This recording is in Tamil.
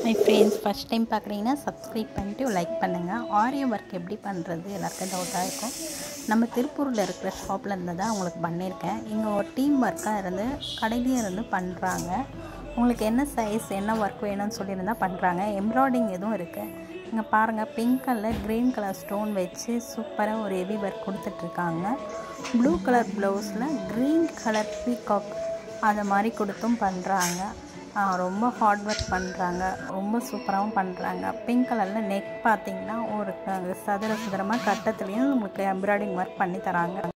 மை ஃப்ரெண்ட்ஸ் ஃபஸ்ட் டைம் பார்க்குறீங்கன்னா சப்ஸ்கிரைப் பண்ணிட்டு லைக் பண்ணுங்கள் ஆரிய ஒர்க் எப்படி பண்ணுறது எல்லாருக்கும் டவுட்டாக இருக்கும் நம்ம திருப்பூரில் இருக்கிற ஷாப்பில் இருந்து தான் உங்களுக்கு பண்ணியிருக்கேன் இங்கே ஒரு டீம் ஒர்க்காக இருந்து கடையிலேயே இருந்து பண்ணுறாங்க உங்களுக்கு என்ன சைஸ் என்ன ஒர்க் வேணும்னு சொல்லியிருந்தா பண்ணுறாங்க எம்ப்ராய்டிங் எதுவும் இருக்குது இங்கே பாருங்கள் pink colour green colour stone வச்சு சூப்பராக ஒரு ஹெவி ஒர்க் கொடுத்துட்ருக்காங்க ப்ளூ கலர் ப்ளவுஸில் க்ரீன் கலர் பீகாக் அதை மாதிரி கொடுத்தும் பண்ணுறாங்க ரொம்ப ஹார்ட் ஒர்க் பண்ணுறாங்க ரொம்ப சூப்பராகவும் பண்ணுறாங்க பிங்க் கலரில் நெக் பார்த்தீங்கன்னா ஒரு சதுர சதுரமாக கட்டத்துலேயும் உங்களுக்கு எம்ப்ராய்டிங் ஒர்க் பண்ணி தராங்க